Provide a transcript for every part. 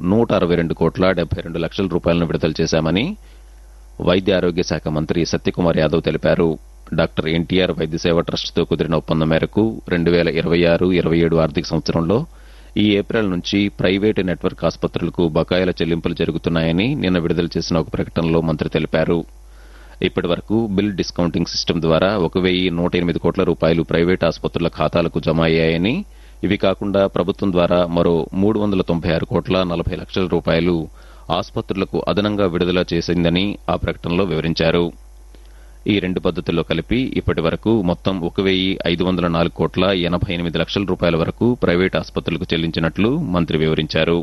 నూట అరవై రెండు కోట్ల డెబ్బై రెండు లక్షల రూపాయలను విడుదల చేశామని వైద్య ఆరోగ్య శాఖ మంత్రి సత్యకుమార్ యాదవ్ తెలిపారు డాక్టర్ ఎన్టీఆర్ వైద్య సేవ ట్రస్టుతో కుదిరిన ఒప్పందం మేరకు రెండు వేల ఇరవై ఆరు ఇరవై ఏడు ఆర్థిక సంవత్సరంలో ఈ ఏప్రిల్ నుంచి ప్రైవేటు నెట్వర్క్ ఆసుపత్రులకు బకాయిల చెల్లింపులు జరుగుతున్నాయని నిన్న విడుదల చేసిన ఒక ప్రకటనలో మంత్రి తెలిపారు ఇప్పటి వరకు బిల్ డిస్కౌంటింగ్ సిస్టమ్ ద్వారా ఒక వెయ్యి నూట ఎనిమిది కోట్ల రూపాయలు ప్రైవేట్ ఆసుపత్రుల ఖాతాలకు జమ అయ్యాయని ఇవి కాకుండా ప్రభుత్వం ద్వారా మరో మూడు వందల తొంభై ఆరు కోట్ల నలభై లక్షల రూపాయలు ఆసుపత్రులకు అదనంగా విడుదల చేసిందని ఆ ప్రకటనలో వివరించారు ఈ రెండు పద్ధతుల్లో కలిపి ఇప్పటి వరకు మొత్తం ఒక వెయ్యి ఐదు వందల నాలుగు కోట్ల ఎనభై ఎనిమిది లక్షల రూపాయల వరకు ప్రైవేట్ ఆసుపత్రులకు చెల్లించినట్లు మంత్రి వివరించారు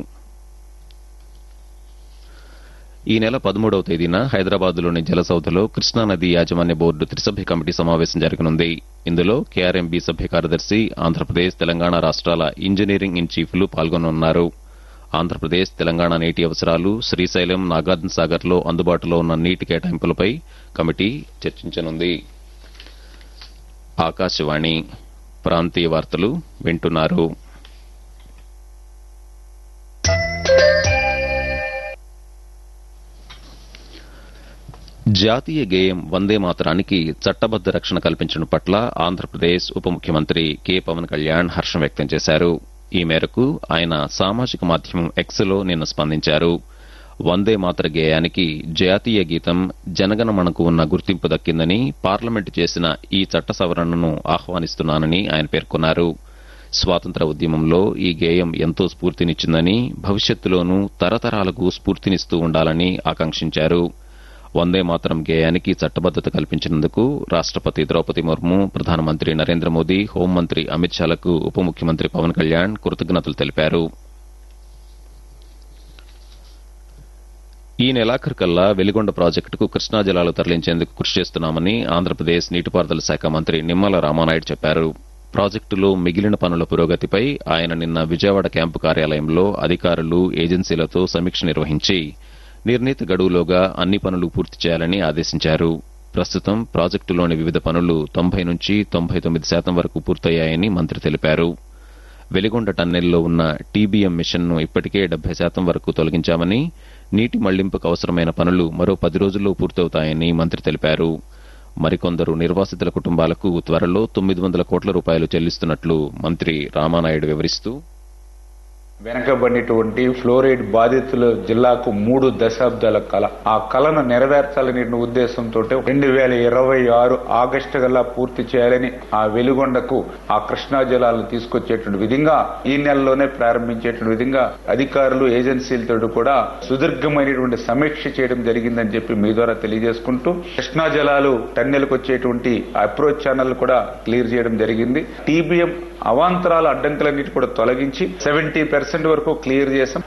ఈ నెల పదమూడవ తేదీన హైదరాబాద్లోని జలసౌధలో కృష్ణానది యాజమాన్య బోర్డు త్రిసభ్య కమిటీ సమావేశం జరగనుంది ఇందులో కేఆర్ఎంబీ సభ్య కార్యదర్శి ఆంధ్రప్రదేశ్ తెలంగాణ రాష్ట్రాల ఇంజనీరింగ్ ఇన్ చీఫ్లు పాల్గొనున్నారు ఆంధ్రప్రదేశ్ తెలంగాణ నీటి అవసరాలు శ్రీశైలం నాగార్జున సాగర్లో అందుబాటులో ఉన్న నీటి కేటాయింపులపై కమిటీ చర్చించనుంది ఆకాశవాణి ప్రాంతీయ వార్తలు వింటున్నారు జాతీయ గేయం వందే మాతరానికి చట్టబద్ద రక్షణ కల్పించడం పట్ల ఆంధ్రప్రదేశ్ ఉప ముఖ్యమంత్రి కె పవన్ కళ్యాణ్ హర్షం వ్యక్తం చేశారు ఈ మేరకు ఆయన సామాజిక మాధ్యమం ఎక్స్లో నిన్న స్పందించారు వందే మాతర గేయానికి జాతీయ గీతం జనగణమనకు ఉన్న గుర్తింపు దక్కిందని పార్లమెంటు చేసిన ఈ చట్ట సవరణను ఆహ్వానిస్తున్నానని ఆయన పేర్కొన్నారు స్వాతంత్ర ఉద్యమంలో ఈ గేయం ఎంతో స్ఫూర్తినిచ్చిందని భవిష్యత్తులోనూ తరతరాలకు స్ఫూర్తినిస్తూ ఉండాలని ఆకాంక్షించారు వందే మాతరం గేయానికి చట్టబద్దత కల్పించినందుకు రాష్టపతి ద్రౌపది ముర్ము ప్రధానమంత్రి నరేంద్ర మోదీ హోంమంత్రి అమిత్ షాలకు ఉప ముఖ్యమంత్రి పవన్ కళ్యాణ్ కృతజ్ఞతలు తెలిపారు ఈ నెలాఖరుకల్లా వెలిగొండ ప్రాజెక్టుకు కృష్ణా జలాలు తరలించేందుకు కృషి చేస్తున్నామని ఆంధ్రప్రదేశ్ నీటిపారుదల శాఖ మంత్రి నిమ్మల రామానాయుడు చెప్పారు ప్రాజెక్టులో మిగిలిన పనుల పురోగతిపై ఆయన నిన్న విజయవాడ క్యాంపు కార్యాలయంలో అధికారులు ఏజెన్సీలతో సమీక్ష నిర్వహించి నిర్ణీత గడువులోగా అన్ని పనులు పూర్తి చేయాలని ఆదేశించారు ప్రస్తుతం ప్రాజెక్టులోని వివిధ పనులు తొంభై నుంచి తొంభై తొమ్మిది శాతం వరకు పూర్తయ్యాయని మంత్రి తెలిపారు వెలిగొండ టన్నెల్లో ఉన్న టీబీఎం మిషన్ను ఇప్పటికే డెబ్బై శాతం వరకు తొలగించామని నీటి మళ్లింపుకు అవసరమైన పనులు మరో పది రోజుల్లో పూర్తవుతాయని మంత్రి తెలిపారు మరికొందరు నిర్వాసితుల కుటుంబాలకు త్వరలో తొమ్మిది వందల కోట్ల రూపాయలు చెల్లిస్తున్నట్లు మంత్రి రామానాయుడు వివరిస్తూ వెనకబడినటువంటి ఫ్లోరైడ్ బాధితుల జిల్లాకు మూడు దశాబ్దాల కళ ఆ కళను నెరవేర్చాలనే ఉద్దేశంతో రెండు వేల ఇరవై ఆరు ఆగస్టు గల్లా పూర్తి చేయాలని ఆ వెలుగొండకు ఆ కృష్ణా జలాలను తీసుకొచ్చేటువంటి విధంగా ఈ నెలలోనే ప్రారంభించేటువంటి విధంగా అధికారులు ఏజెన్సీలతో కూడా సుదీర్ఘమైనటువంటి సమీక్ష చేయడం జరిగిందని చెప్పి మీ ద్వారా తెలియజేసుకుంటూ కృష్ణా జలాలు టన్నెలకు వచ్చేటువంటి అప్రోచ్ ఛానల్ కూడా క్లియర్ చేయడం జరిగింది టీబీఎం అవాంతరాల అడ్డంకులన్నిటి కూడా తొలగించి సెవెంటీ పర్సెంట్ వరకు క్లియర్ చేశాం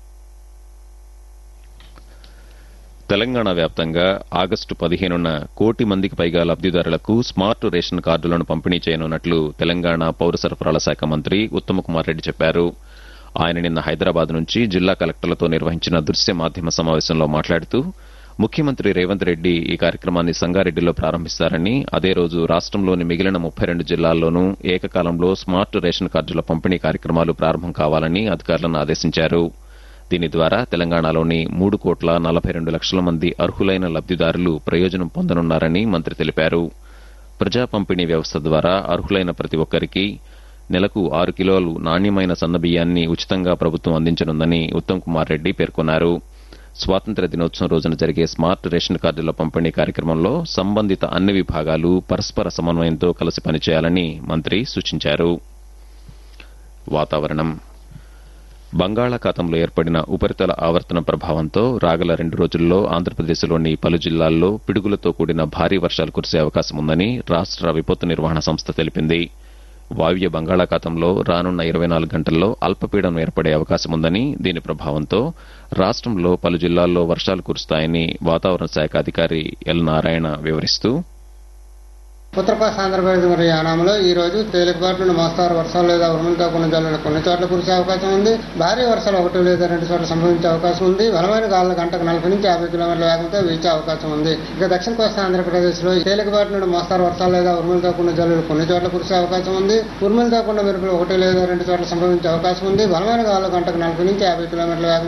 తెలంగాణ వ్యాప్తంగా ఆగస్టు పదిహేనున కోటి మందికి పైగా లబ్దిదారులకు స్మార్ట్ రేషన్ కార్డులను పంపిణీ చేయనున్నట్లు తెలంగాణ పౌర సరఫరాల శాఖ మంత్రి ఉత్తమ్ కుమార్ రెడ్డి చెప్పారు ఆయన నిన్న హైదరాబాద్ నుంచి జిల్లా కలెక్టర్లతో నిర్వహించిన దృశ్య మాధ్యమ సమావేశంలో మాట్లాడుతూ ముఖ్యమంత్రి రేవంత్ రెడ్డి ఈ కార్యక్రమాన్ని సంగారెడ్డిలో ప్రారంభిస్తారని అదే రోజు రాష్ట్రంలోని మిగిలిన ముప్పై రెండు జిల్లాల్లోనూ ఏకకాలంలో స్మార్ట్ రేషన్ కార్డుల పంపిణీ కార్యక్రమాలు ప్రారంభం కావాలని అధికారులను ఆదేశించారు దీని ద్వారా తెలంగాణలోని మూడు కోట్ల నలభై రెండు లక్షల మంది అర్హులైన లబ్దిదారులు ప్రయోజనం పొందనున్నారని మంత్రి తెలిపారు ప్రజా పంపిణీ వ్యవస్థ ద్వారా అర్హులైన ప్రతి ఒక్కరికి నెలకు ఆరు కిలోలు నాణ్యమైన సన్నబియ్యాన్ని ఉచితంగా ప్రభుత్వం అందించనుందని ఉత్తమ్ కుమార్ రెడ్డి పేర్కొన్నారు స్వాతంత్ర దినోత్సవం రోజున జరిగే స్మార్ట్ రేషన్ కార్డుల పంపిణీ కార్యక్రమంలో సంబంధిత అన్ని విభాగాలు పరస్పర సమన్వయంతో కలిసి పనిచేయాలని మంత్రి సూచించారు వాతావరణం బంగాళాఖాతంలో ఏర్పడిన ఉపరితల ఆవర్తన ప్రభావంతో రాగల రెండు రోజుల్లో ఆంధ్రప్రదేశ్లోని పలు జిల్లాల్లో పిడుగులతో కూడిన భారీ వర్షాలు కురిసే అవకాశం ఉందని రాష్ట్ర విపత్తు నిర్వహణ సంస్థ తెలిపింది వాయువ్య బంగాళాఖాతంలో రానున్న ఇరవై నాలుగు గంటల్లో అల్పపీడనం ఏర్పడే అవకాశం ఉందని దీని ప్రభావంతో రాష్ట్రంలో పలు జిల్లాల్లో వర్షాలు కురుస్తాయని వాతావరణ శాఖ అధికారి ఎల్ నారాయణ వివరిస్తూ ఉత్తరప్రదేశ్ ఆంధ్రప్రదేశ్ మరియు యానాంలో ఈ రోజు తేలికపాటి నుండి మోస్తారు వర్షాలు లేదా ఉరుములతో కొన్ని జల్లులు కొన్ని చోట్ల కురిసే అవకాశం ఉంది భారీ వర్షాలు ఒకటి లేదా రెండు చోట్ల సంభవించే అవకాశం ఉంది బలమైన గాలులు గంటకు నలభై నుంచి యాభై కిలోమీటర్ల వేగంతో వీచే అవకాశం ఉంది ఇక దక్షిణ కోస్తా ఆంధ్రప్రదేశ్ లో తేలికపాటి నుండి మోస్తారు వర్షాలు లేదా ఉరుములతో కొన్ని జల్లులు కొన్ని చోట్ల కురిసే అవకాశం ఉంది ఉరుములతో కూడిన మెరుపులు ఒకటి లేదా రెండు చోట్ల సంభవించే అవకాశం ఉంది బలమైన గాలులు గంటకు నలభై నుంచి యాభై కిలోమీటర్ల వేగం